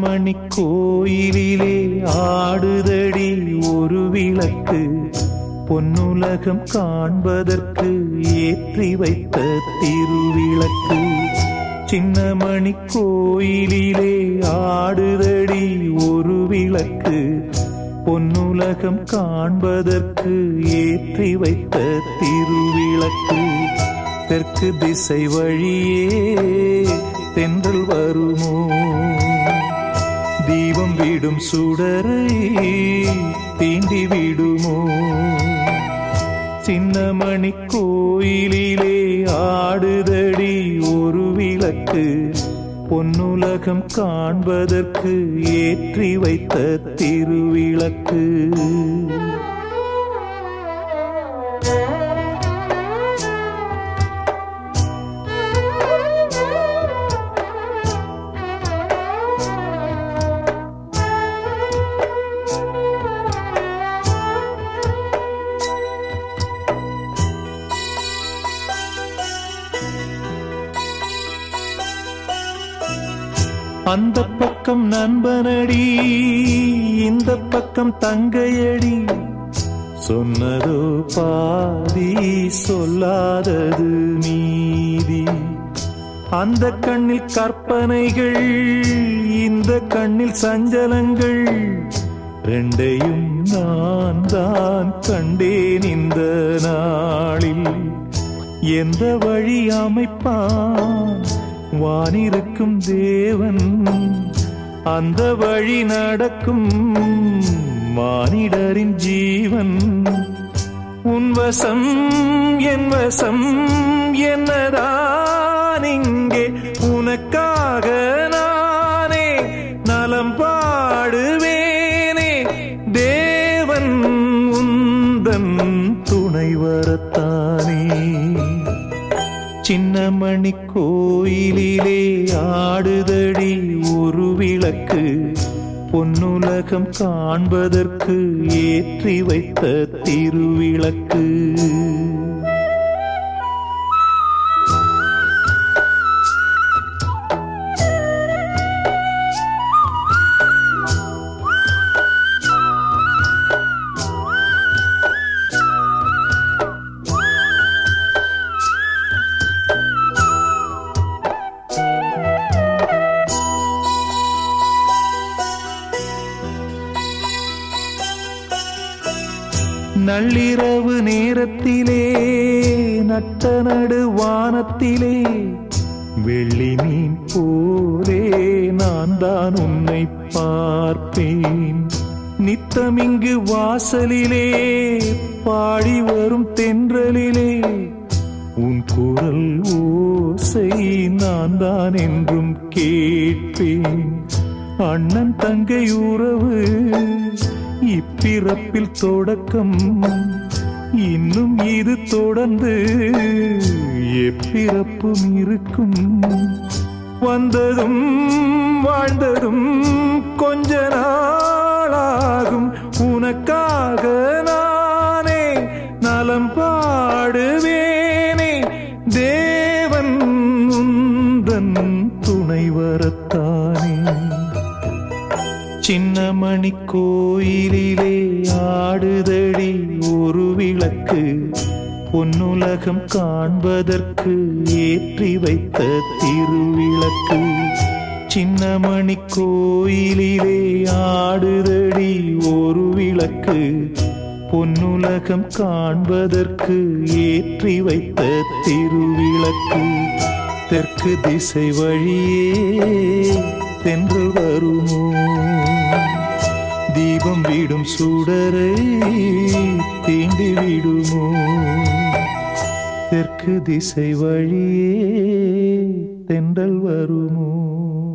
சின்னமணி கோயிலிலே ஆடுதடி ஒரு விளக்கு பொன்னுலகம் காண்பதற்கு ஏற்றி வைத்த திருவிளக்கு சின்னமணி கோயிலிலே ஆடுதடி ஒரு விளக்கு பொன்னுலகம் காண்பதற்கு ஏற்றி வைத்த திருவிளக்கு தெற்கு திசை வழியே தென்றல் வருமோ தீபம் விடும் சுடரை தீண்டி விடுமோ சின்னமணி கோயிலிலே ஆடுதடி ஒரு விளக்கு பொன்னுலகம் காண்பதற்கு ஏற்றி வைத்த திருவிளக்கு அந்த பக்கம் நண்பனடி இந்த பக்கம் தங்கையடி சொன்னதோ பாதி சொல்லாதது மீதி அந்த கண்ணில் கற்பனைகள் இந்த கண்ணில் சஞ்சலங்கள் ரெண்டையும் நான் தான் கண்டேன் இந்த நாளில் எந்த வழி அமைப்பான் வானிருக்கும் தேவன் அந்த வழி நடக்கும் மானிடரின் ஜீவன் உன் வசம் என் வசம் என்னதான் இங்கே உனக்காக நானே நலம் பாடுவேனே தேவன் உந்தன் துணை வரத்தானே சின்னமணி கோயிலிலே ஆடுதடி ஒரு விளக்கு பொன்னுலகம் காண்பதற்கு ஏற்றி வைத்த திருவிளக்கு நள்ளிரவு நேரத்திலே நட்ட நடு வானத்திலே வெள்ளி மீன் போலே நான் தான் உன்னை பார்ப்பேன் நித்தமிங்கு வாசலிலே பாடி வரும் தென்றலிலே உன் குரல் ஓசை நான் தான் என்றும் கேட்பேன் அண்ணன் தங்கை உறவு இப்பிறப்பில் தொடக்கம் இன்னும் இது தொடர்ந்து எப்பிறப்பும் இருக்கும் வந்ததும் வாழ்ந்ததும் கொஞ்ச நாளாகும் உனக்காக நானே நலம் பாடுவேனே தேவன் உந்தன் துணை வரத்தானே சின்னமணி கோயிலிலே ஆடுதடி ஒரு விளக்கு பொன்னுலகம் காண்பதற்கு ஏற்றி வைத்த திருவிளக்கு சின்னமணி கோயிலிலே ஆடுதடி ஒரு விளக்கு பொன்னுலகம் காண்பதற்கு ஏற்றி வைத்த திருவிளக்கு தெற்கு திசை வழியே தென்று வருமோ தீபம் விடும் சுடரை தீண்டி விடுமோ தெற்கு திசை வழியே தென்றல் வருமோ